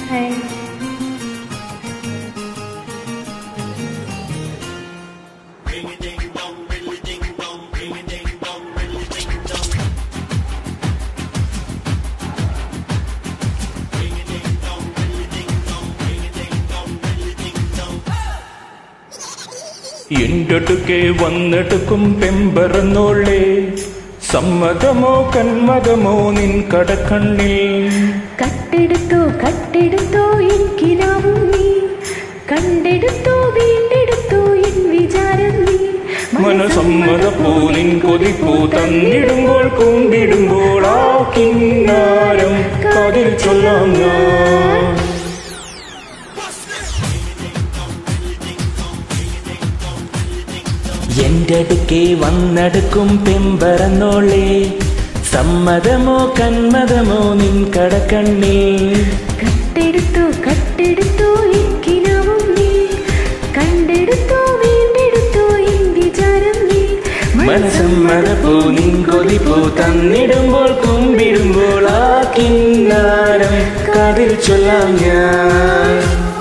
hi എന്റടുക്കെ വന്നെടുക്കും പെമ്പറന്നോളേ സമ്മതമോ കന്മതമോ നിൻ കടക്കണ്ണിൽ കട്ടെടുത്തോ കട്ടെടുത്തോ N കിനാവും നീ കണ്ടെടുത്തോ വീണ്ടെടുത്തോ N വിചാരം നീ മനസമ്മതപ്പൂലിൻ കൊതിപ്പൂ തന്നിടുമ്പോൾ കൂമ്പിടുമ്പോൾ ആ കിന്നാരം കാതിൽ ചൊല്ലാം ഞാൻ എന്റെ അടുക്കെ വന്നടുക്കും പെമ്പറന്നോളേ സമ്മതമോ കന്മതമോ നിൻ കടക്കണ്ണിൽ കട്ടെടുത്തോ കട്ടെടുത്തോ എൻ കിനാവും നീ കണ്ടെടുത്തോ വീണ്ടെടുത്തോ എൻ വിചാരം നീ മനസമ്മതപ്പൂ നിൻ കൊതിപ്പൂ തന്നിടുമ്പോൾ കുമ്പിടുമ്പോൾ ആ കിന്നാരം കാതിൽ ചൊല്ലാം ഞാൻ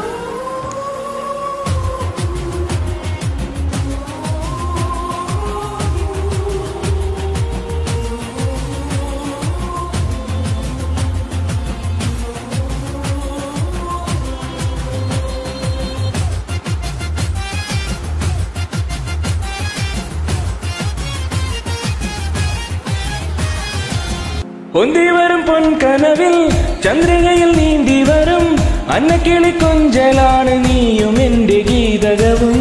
ഒന്തി വരും പൊൻകനവിൽ ചന്ദ്രികയിൽ നീന്തി വരും അന്നക്കിളി കൊഞ്ചലാണ് നീയും എന്റെ ഗീതകവും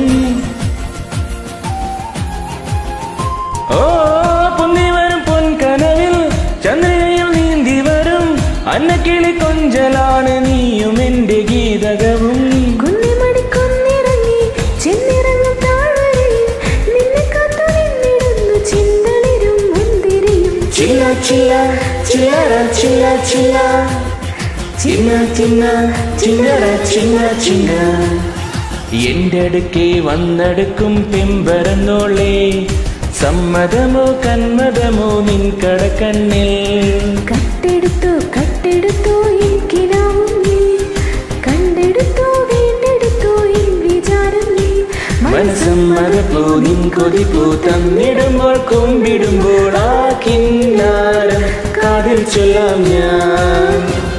ഓ പൊന്തി വരും പൊൻകനവിൽ ചന്ദ്രികയിൽ നീന്തി വരും അന്നക്കിളി കൊഞ്ചലാണ് നീയും എന്റെ ഗീതകവും കുന്നിമണി കൊന്നിറങ്ങി ചെന്നിറങ്ങും താഴ്വരയിൽ നിന്നെ കാത്തു നിന്നിടുന്നു ചിന്തളിരും മുന്തിരിയും ചില്ല ചില്ല ചില്ലറ ചില്ല ചില്ല ചിന്ന ചിന്ന ചില്ലറ ചിന്ന ചിന്ന എന്റെ അടുക്കെ വന്നെടുക്കും പെമ്പറന്നോളേ സമ്മതമോ കന്മതമോ നിൻ കടക്കണ്ണിൽ കട്ടെടുത്തോ കട്ടെടുത്തോ എൻ കിനാവും നീ കണ്ടെടുത്തോ വീണ്ടെടുത്തോ എൻ വിചാരം നീ മനസ്സമ്മതപ്പൂ നിൻ കൊതിപ്പൂ തന്നിടുമ്പോൾ കുമ്പിടുമ്പോൾ ആ കിന്നാരം കാതിൽ ചൊല്ലാം ഞാൻ